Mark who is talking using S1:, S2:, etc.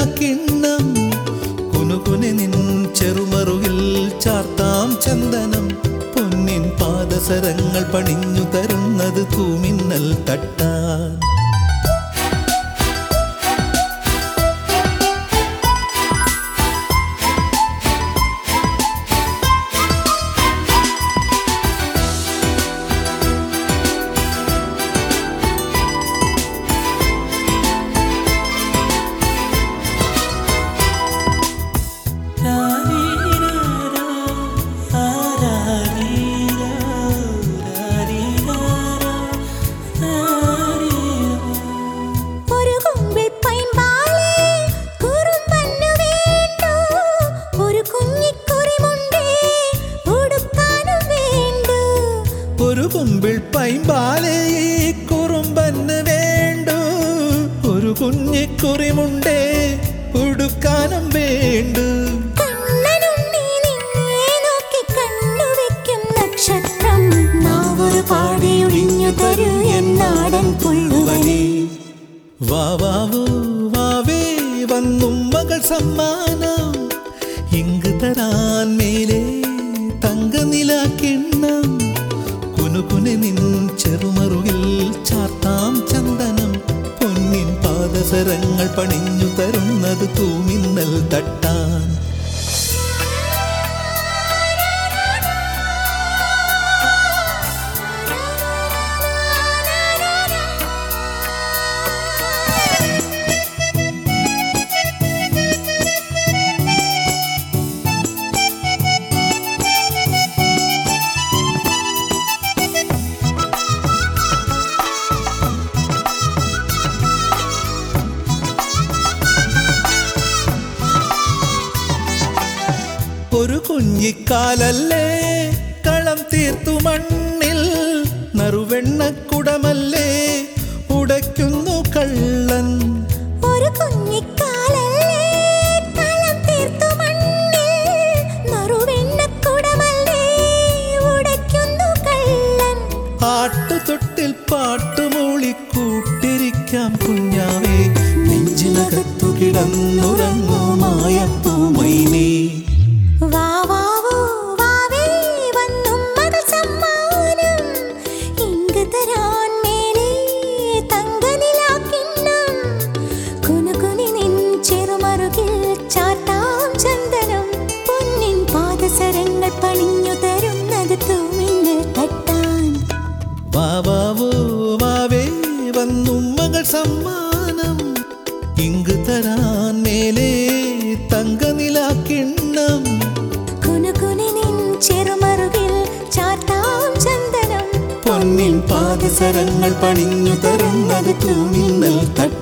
S1: കിണ്ണം കുനുകുനെ നിൻ ചെറുമറുകിൽ ചാർത്താം ചന്ദനം പൊന്നിൻ പാദസരങ്ങൾ പണിഞ്ഞു തരുന്നത് തൂമിന്നൽ തട്ടാൻ
S2: ഒരു കുമ്പിൾ പൈമ്പാലേ കുറുമ്പന്നു വേണ്ടു ഒരു കുഞ്ഞിക്കുറിമുണ്ടേ ഉടുക്കാനും വേണ്ടു
S1: ഒരു കുമ്പിൾ പൈമ്പാലേ കുറുമ്പന് വേണ്ടു ഒരു കുഞ്ഞിക്കുറിമുണ്ടേ ഉടുക്കാനും വേണ്ടു
S2: കണ്ണനുണ്ണി നിന്നെ നോക്കി കണ്ണുവെക്കും നക്ഷത്രം നാവൊരു പാടിയൊഴിഞ്ഞു തരൂ എന്നാടൻ പുള്ളുവനെ
S1: വാവാവോ വാവേ വന്നും മകൾ സമ്മാനം ഇങ്ക് തരാൻ മേലെ തങ്കനില കിണ്ണം കുനുകുനെ നിൻ ചെറുമറുകിൽ ചാർത്താം ചന്ദനം പൊന്നിൻ പാദസരങ്ങൾ പണിഞ്ഞു തരുന്നത് തൂമിന്നൽ തട്ടാൻ ഒരു കുഞ്ഞിക്കാലല്ലേ കളം തീർത്തു മണ്ണിൽ നറുവെണ്ണക്കുടമല്ലേ ഉടയ്ക്കുന്നു കള്ളൻ
S2: ഒരു കുഞ്ഞിക്കാലല്ലേ കളം തീർത്തു മണ്ണിൽ നറുവെണ്ണക്കുടമല്ലേ ഉടയ്ക്കുന്നു കള്ളൻ
S1: ആട്ടുതൊട്ടിൽ പാട്ടുമൂളി കൂട്ടിരിക്കാം കുഞ്ഞാവേ നെഞ്ചിനകത്തു കിടന്നുറങ്ങുമായ പൂമൈനേ
S2: വാവാവോ വാവേ വന്നും മകൾ സമ്മാനം ഇങ്ക് തരാൻ മേലെ തങ്കനിലാക്കിണ്ണം കുനുകുനി നിൻ ചെറുമറുകിൽ ചാട്ടാം ചന്ദനം പൊന്നിൻ പാദസരങ്ങൾ പണിഞ്ഞു തരുന്നത് തൂമിന്നൽ തട്ടാൻ
S1: വാവാവോ വാവേ വന്നും മകൾ സമ്മാനം ഇങ്ക് തരാൻ മേലെ തങ്കനില കിണ്ണം
S2: കുനുകുനി നിൻ ചെറുമറുകിൽ ചാട്ടാം ചന്ദനം
S1: പൊന്നിൻ പാദസരങ്ങൾ പണിഞ്ഞു തരുന്നത് തൂമിന്നൽ തട്ട